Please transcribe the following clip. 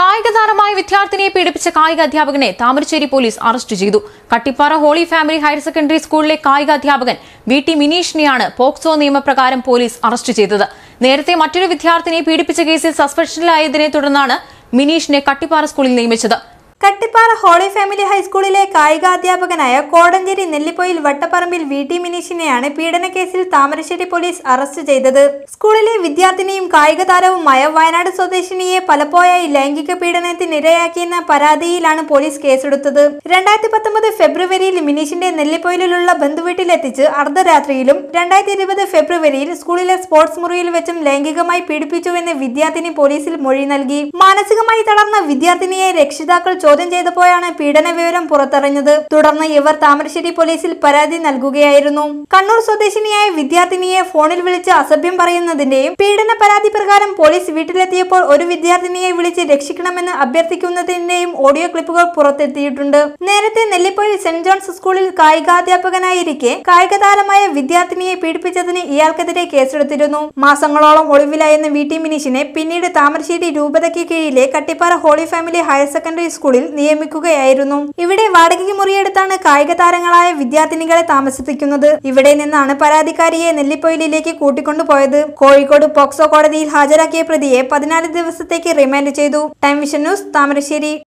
കായിക താരമായ വിദ്യാർത്ഥിനിയെ പീഡിപ്പിച്ച കായിക അധ്യാപകനെ താമരശ്ശേരി പോലീസ് അറസ്റ്റ് ചെയ്തു Kattippara holy family higher secondary സ്കൂളിലെ കായിക അധ്യാപകൻ വി ടി മിനീഷിനെയാണ് പോക്സോ നിയമപ്രകാരം പോലീസ് അറസ്റ്റ് ചെയ്തത് നേരത്തെ മറ്റൊരു വിദ്യാർത്ഥിനിയെ പീഡിപ്പിച്ച കേസിൽ സസ്പെൻഷനിലായതിനെ തുടർന്നാണ് മിനീഷിനെ കട്ടിപ്പാറ സ്കൂളിൽ നിയമിച്ചത് കട്ടിപ്പാറ ഹോളി ഫാമിലി ഹൈസ്കൂളിലെ കായികാധ്യാപകനായ കോടഞ്ചേരി നെല്ലിപ്പൊയിൽ വട്ടപ്പറമ്പിൽ വി ടി മിനീഷിനെയാണ് പീഡനക്കേസിൽ താമരശ്ശേരി പോലീസ് അറസ്റ്റ് ചെയ്തത് സ്കൂളിലെ വിദ്യാർത്ഥിനിയും കായിക താരവുമായ വയനാട് സ്വദേശിനിയെ പലപ്പോഴായി ലൈംഗിക പീഡനത്തിനിരയാക്കിയെന്ന പരാതിയിലാണ് പോലീസ് കേസെടുത്തത് രണ്ടായിരത്തി പത്തൊമ്പത് ഫെബ്രുവരിയിൽ മിനീഷിന്റെ നെല്ലിപ്പൊയിലുള്ള ബന്ധുവീട്ടിലെത്തിച്ച് അർദ്ധരാത്രിയിലും രണ്ടായിരത്തി ഇരുപത് ഫെബ്രുവരിയിൽ സ്കൂളിലെ സ്പോർട്സ് മുറിയിൽ വെച്ചും ലൈംഗികമായി പീഡിപ്പിച്ചുവെന്ന് വിദ്യാർത്ഥിനി പോലീസിൽ മൊഴി നൽകി മാനസികമായി തളർന്ന വിദ്യാർത്ഥിനിയെ രക്ഷിതാക്കൾ ചോദ്യം ചെയ്തപ്പോഴാണ് പീഡന വിവരം പുറത്തറിഞ്ഞത് തുടർന്ന് ഇവർ താമരശ്ശേരി പോലീസിൽ പരാതി നൽകുകയായിരുന്നു കണ്ണൂർ സ്വദേശിനിയായ വിദ്യാർത്ഥിനിയെ ഫോണിൽ വിളിച്ച് അസഭ്യം പറയുന്നതിന്റെയും പീഡന പരാതി പ്രകാരം പോലീസ് വീട്ടിലെത്തിയപ്പോൾ ഒരു വിദ്യാർത്ഥിനിയെ വിളിച്ച് രക്ഷിക്കണമെന്ന് അഭ്യർത്ഥിക്കുന്നതിന്റെയും ഓഡിയോ ക്ലിപ്പുകൾ പുറത്തെത്തിയിട്ടുണ്ട് നേരത്തെ നെല്ലിപ്പൊയിൽ സെന്റ് ജോൺസ് സ്കൂളിൽ കായികാധ്യാപകനായിരിക്കെ കായിക താരമായ വിദ്യാർത്ഥിനിയെ പീഡിപ്പിച്ചതിന് ഇയാൾക്കെതിരെ കേസെടുത്തിരുന്നു മാസങ്ങളോളം ഒളിവിലായിരുന്ന വി ടി മിനീഷിനെ പിന്നീട് താമരശ്ശേരി രൂപതയ്ക്ക് കീഴിലെ Kattippara holy family higher secondary സ്കൂളിൽ നിയമിക്കുകയായിരുന്നു ഇവിടെ വാടകയ്ക്ക് മുറിയെടുത്താണ് കായിക താരങ്ങളായ വിദ്യാർത്ഥിനികളെ താമസിപ്പിക്കുന്നത് ഇവിടെ നിന്നാണ് പരാതിക്കാരിയെ നെല്ലിപ്പൊയിലിലേക്ക് കൂട്ടിക്കൊണ്ടുപോയത് കോഴിക്കോട് പോക്സോ കോടതിയിൽ ഹാജരാക്കിയ പ്രതിയെ പതിനാല് ദിവസത്തേക്ക് റിമാൻഡ് ചെയ്തു ടൈം വിഷൻ ന്യൂസ് താമരശ്ശേരി